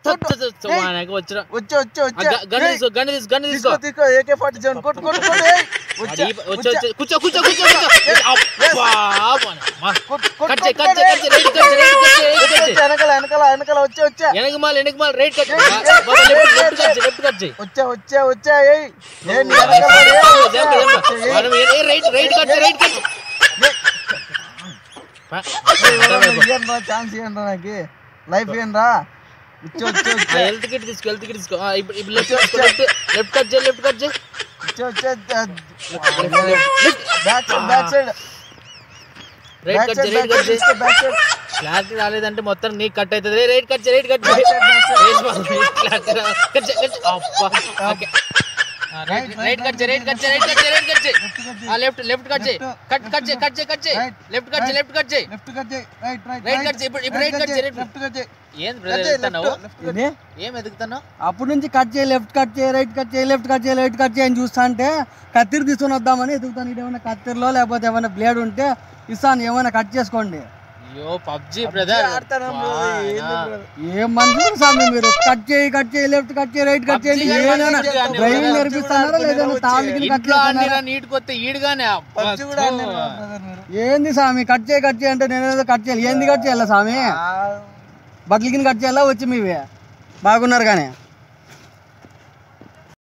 వానికి వచ్చిన వచ్చే వచ్చే ఆ వచ్చే గ- గన్ను తీసుకో గన్ను తీసుకో గన్ను తీసుకో తీసుకో తీసుకో ఏకే ఫార్టీ సెవెన్ కొట్టు కొట్టు కొట్టు ఏయ్. వచ్చే అది వచ్చే వచ్చే కూర్చో కూర్చో కూర్చో కూర్చో అబ్బా వానమ్మా. కొట్టు కొట్టు కట్ చేయి, కొట్టు, కట్ చేయి, కట్ చేయి, రైట్ కట్ చేయి, రైట్ కట్ చేయి, రైట్ కట్ చేయి. వెనకాల వెనకాల వెనకాల వచ్చే వచ్చే వెనక మాల వెనక మాల రైట్ కట్ ఏయ్, ఏయ్, బాబా ఏయ్, లెఫ్ట్ ఏయ్, లెఫ్ట్ కట్ చేయి లెఫ్ట్ కట్ చేయి వచ్చే వచ్చే వచ్చే ఏయ్ ఏ నీ ఆ, వెనకాల జంప్, ఏయ్, జంప్, జంప్, జంప్. వచ్చే, ఏయ్. మనం ఏ- ఏ రైట్ రైట్ కట్ చేయి, రైట్ కట్ చేయి. పా. ఇయ్యండి రా ఛాన్స్ ఇయ్యండి రా నాకు లైఫ్ ఇయ్యండి రా వచ్చే వచ్చే ఆ, వచ్చే హెల్త్ కిట్ తీసుకో హెల్త్ కిట్ తీసుకో ఆ, ఇప్పుడు ఇప్పుడు లెఫ్ట్ తీసుకో, లెఫ్ట్ లెఫ్ట్ కట్ చేయి లెఫ్ట్ కట్ చేయి వచ్చే వచ్చే left left back side back side right back cut side చేయి రైట్ బ్యాక్ కట్ చేయి సైడ్ బ్యాక్ సైడ్ క్లారిటీ రాలేదంటే మొత్తం నీకు కట్ అవుతుంది రైట్ కట్ చేయి రైట్ కట్ చేయి back side back side race ball, clarity రా- కట్ చేయి, కట్ చేయి. అబ్బా. ఓకే. ఆ, రైట్ రైట్ కట్ చేయి రైట్ కట్ చేయి రైట్ కట్ చేయి రైట్ కట్ చేయి ఆ లెఫ్ట్ లెఫ్ట్ కట్ చేయి కట్ కట్ చేయి కట్ చేయి కట్ చేయి Right. లెఫ్ట్ కట్ చేయి లెఫ్ట్ కట్ చేయి లెఫ్ట్ కట్ చేయి రైట్ రైట్ Right cut చేయి, ఇప్పుడు- ఇప్పుడు right cut చేయి, right- లెఫ్ట్ కట్ చేయి ఏం బ్రదర్ ఎదుగుతున్నావు ఏంది? ఏం ఎదుగుతున్నావు అప్పటి నుంచి కట్ చేయి లెఫ్ట్ కట్ చేయి రైట్ కట్ చేయి లెఫ్ట్ కట్ చేయి రైట్ కట్ చేయి అని చూస్తా అంటే కత్తిరి తీసుకొని వద్దామని ఎదుగుతాను ఇది ఏమైనా కత్తిరిలో లేకపోతే ఏమైనా బ్లేడ్ ఉంటే ఇస్తాను ఏమైనా కట్ చేసుకోండి అయ్యో పబ్జి బ్రదర్ ఆడతాను brother. ఏంది brother? ఏం మనుషులు స్వామి మీరు కట్ చేయి కట్ చేయి లెఫ్ట్ కట్ చేయి రైట్ కట్ చేయండి PUBG ఏదైనా PUBG అని డ్రైవింగ్ ఎవరు నేర్పిస్తున్నారా లేదంటే తాళ్ళకి కట్ ఇంట్లో అన్ని చేస్తున్నారా నీట్ కొత్త ఈడుగానే అబ్బా, పబ్జి కూడా ఛూ. ఆడలేరు కదా brother మీరు ఏంది స్వామి కట్ చేయి కట్ చేయి అంటే నేనేదో కట్ చేయాలి ఏంది కట్ చేయాలా స్వామి ఆ, బట్టలకి కట్ చేయాలా వచ్చి మీవి బాగున్నారు కానీ